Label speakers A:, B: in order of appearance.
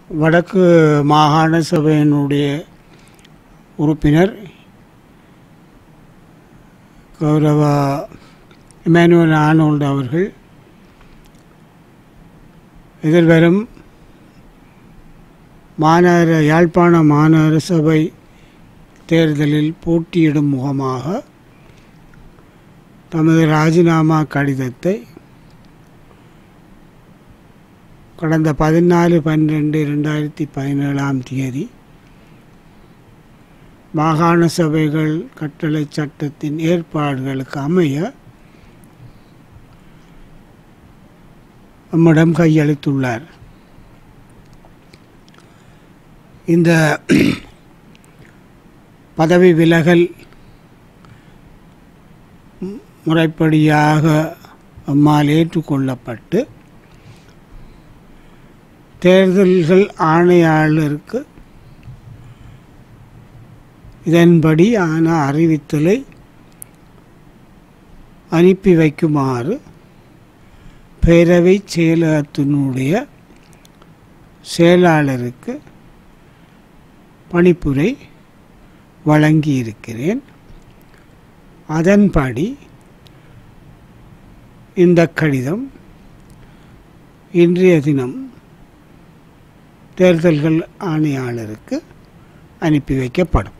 A: வடக்கு மாகாண சபையினுடைய உறுப்பினர் கௌரவ இமானுவல் ஆனோல்ட் அவர்கள் எதிர்வரும் மாநகர யாழ்ப்பாண மாநகர சபை தேர்தலில் போட்டியிடும் முகமாக தமது ராஜினாமா கடிதத்தை கடந்த பதினாலு பன்னிரெண்டு ரெண்டாயிரத்தி பதினேழாம் தேதி மாகாண சபைகள் கட்டளை சட்டத்தின் ஏற்பாடுகளுக்கு அமைய நம்மிடம் கையளித்துள்ளார் இந்த பதவி விலகல் மு- முறைப்படியாக அம்மால் ஏற்றுக்கொள்ளப்பட்டு தேர்தல்கள் ஆணையாளருக்கு இதன்படி ஆன அறிவித்தலை அனுப்பி வைக்குமாறு பேரவை செயலகத்தினுடைய செயலாளருக்கு பணிப்புரை வழங்கியிருக்கிறேன் அதன்படி இந்த கடிதம் இன்றைய தினம் தேர்தல்கள் ஆணையாளருக்கு அனுப்பி வைக்கப்படும்